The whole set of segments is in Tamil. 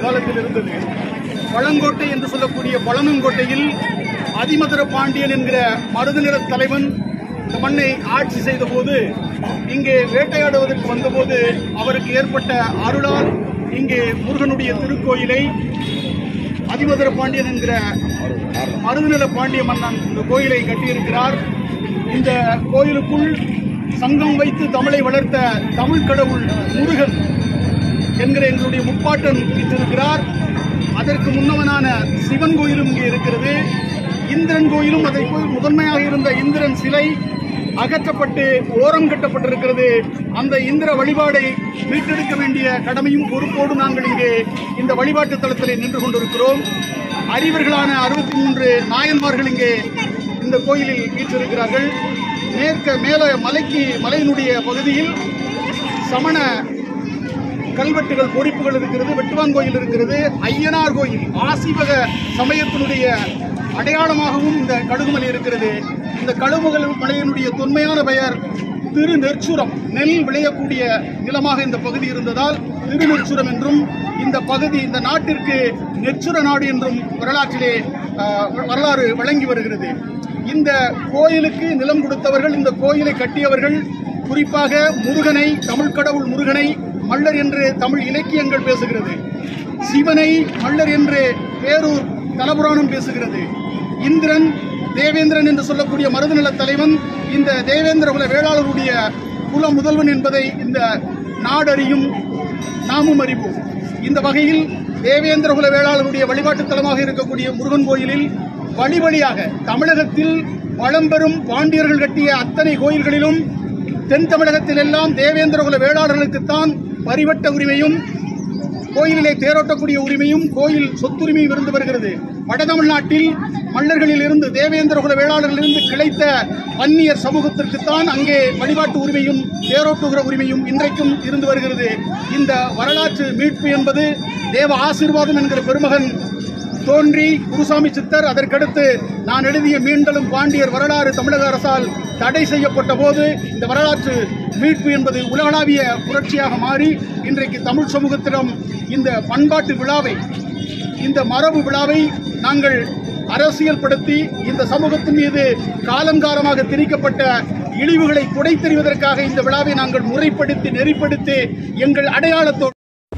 காலத்தில் இருந்தது பழங்கோட்டை என்று சொல்லக்கூடிய பழனங்கோட்டையில் அதிமதுர பாண்டியன் என்கிற மருதுநிற தலைவன் இந்த மண்ணை ஆட்சி செய்த போது இங்கே வேட்டையாடுவதற்கு வந்தபோது அவருக்கு ஏற்பட்ட அருளால் இங்கே முருகனுடைய திருக்கோயிலை அதிமதுர பாண்டியன் என்கிற மருதுநில பாண்டிய மன்னன் இந்த கோயிலை கட்டியிருக்கிறார் இந்த கோயிலுக்குள் சங்கம் வைத்து தமிழை வளர்த்த தமிழ் கடவுள் முருகன் என்கிற எங்களுடைய முப்பாட்டன் வீற்றிருக்கிறார் அதற்கு முன்னவனான சிவன் கோயிலும் இங்கே இருக்கிறது இந்திரன் கோயிலும் அதை போல் முதன்மையாக இருந்த இந்திரன் சிலை அகற்றப்பட்டு ஓரம் கட்டப்பட்டிருக்கிறது அந்த இந்திர வழிபாடை மீட்டெடுக்க வேண்டிய கடமையும் பொறுப்போடு நாங்கள் இங்கே இந்த வழிபாட்டு தளத்திலே நின்று கொண்டிருக்கிறோம் அறிவர்களான அறுபத்தி மூன்று நாயன்மார்கள் இங்கே இந்த கோயிலில் வீற்றிருக்கிறார்கள் மேற்க மேல மலைக்கு மலையினுடைய பகுதியில் சமண கல்வெட்டுகள் பொறிப்புகள் இருக்கிறது வெட்டுவான் கோயில் இருக்கிறது ஐயனார் கோயில் ஆசிவக சமயத்தினுடைய அடையாளமாகவும் இந்த கடுகுமலை இருக்கிறது இந்த கடுமுகல் மலையினுடைய தொன்மையான பெயர் திருநெற்சுரம் நெல் விளையக்கூடிய நிலமாக இந்த பகுதி இருந்ததால் திருநெற்சுரம் என்றும் இந்த பகுதி இந்த நாட்டிற்கு நெச்சுர நாடு என்றும் வரலாற்றிலே ஆஹ், வரலாறு வழங்கி வருகிறது இந்த கோயிலுக்கு நிலம் கொடுத்தவர்கள் இந்த கோயிலை கட்டியவர்கள் குறிப்பாக முருகனை தமிழ் கடவுள் முருகனை மல்லர் என்று தமிழ் இலக்கியங்கள் பேசுகிறது சிவனை மல்லர் என்று பேரூர் தலபுராணம் பேசுகிறது இந்திரன் தேவேந்திரன் என்று சொல்லக்கூடிய மருதநில தலைவன் இந்த தேவேந்திர குல வேளாளருடைய குல முதல்வன் என்பதை இந்த நாடறியும் நாமும் அறிவோம் இந்த வகையில் தேவேந்திர குல வேளாளருடைய வழிபாட்டு தலமாக இருக்கக்கூடிய முருகன் கோயிலில் வழி வழியாக தமிழகத்தில் பழம்பெரும் பாண்டியர்கள் கட்டிய அத்தனை கோயில்களிலும் தென் தமிழகத்தில் எல்லாம் தேவேந்திர குல வேளாளர்களுக்குத்தான் பரிவட்ட உரிமையும் கோயிலிலே தேரோட்டக்கூடிய உரிமையும் கோயில் சொத்துரிமையும் இருந்து வருகிறது வட தமிழ்நாட்டில் மன்னர்களில் இருந்து தேவேந்திர குல வேளாளர்களிலிருந்து கிளைத்த வன்னியர் சமூகத்திற்குத்தான் அங்கே வழிபாட்டு உரிமையும் தேரோட்டுகிற உரிமையும் இன்றைக்கும் இருந்து வருகிறது இந்த வரலாற்று மீட்பு என்பது தேவ ஆசீர்வாதம் என்கிற பெருமகன் தோன்றி குருசாமி சித்தர் அதற்கடுத்து நான் எழுதிய மீண்டலும் பாண்டியர் வரலாறு தமிழக அரசால் தடை செய்யப்பட்ட போது இந்த வரலாற்று மீட்பு என்பது உலகளாவிய புரட்சியாக மாறி இன்றைக்கு தமிழ் சமூகத்திடம் இந்த பண்பாட்டு விழாவை இந்த மரபு விழாவை நாங்கள் அரசியல்படுத்தி இந்த சமூகத்தின் மீது காலங்காலமாக திணிக்கப்பட்ட இழிவுகளை குடைத்தெறிவதற்காக இந்த விழாவை நாங்கள் முறைப்படுத்தி நெறிப்படுத்தி எங்கள் அடையாளத்தோடு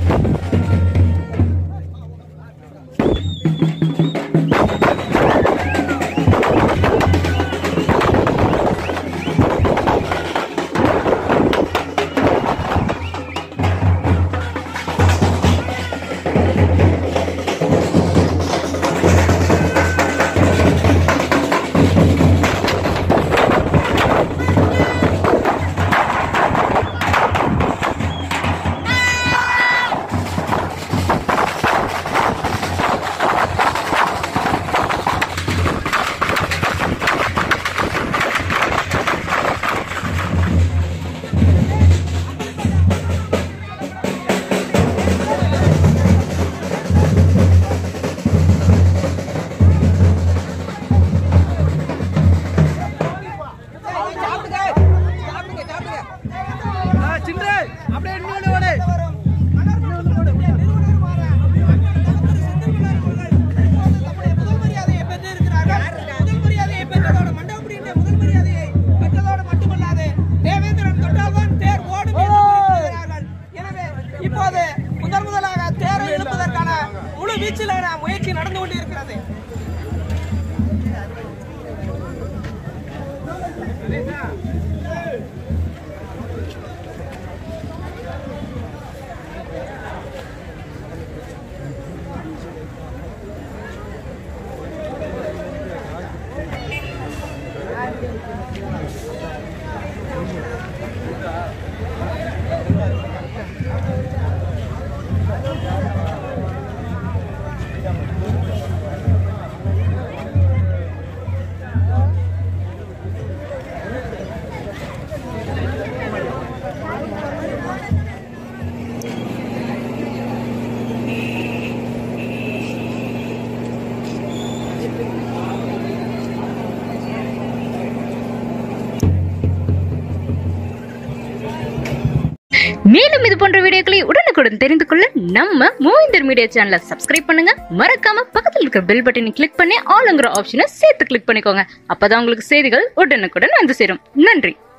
இப்போது முதல் முதலாக தேரை இழுப்பதற்கான முழு வீச்சிலான முயற்சி நடந்து கொண்டிருக்கிறது மேலும் இது போன்ற வீடியோக்களை உடனுக்குடன் தெரிந்து கொள்ள நம்ம மூவிந்தர் மீடியா சேனலை சப்ஸ்கிரைப் பண்ணுங்க மறக்காம பக்கத்தில் இருக்கிற பெல் பட்டனை கிளிக் பண்ணி ஆளுங்கிற ஆப்ஷனை சேர்த்து கிளிக் பண்ணிக்கோங்க அப்பதான் உங்களுக்கு செய்திகள் உடனுக்குடன் வந்து சேரும் நன்றி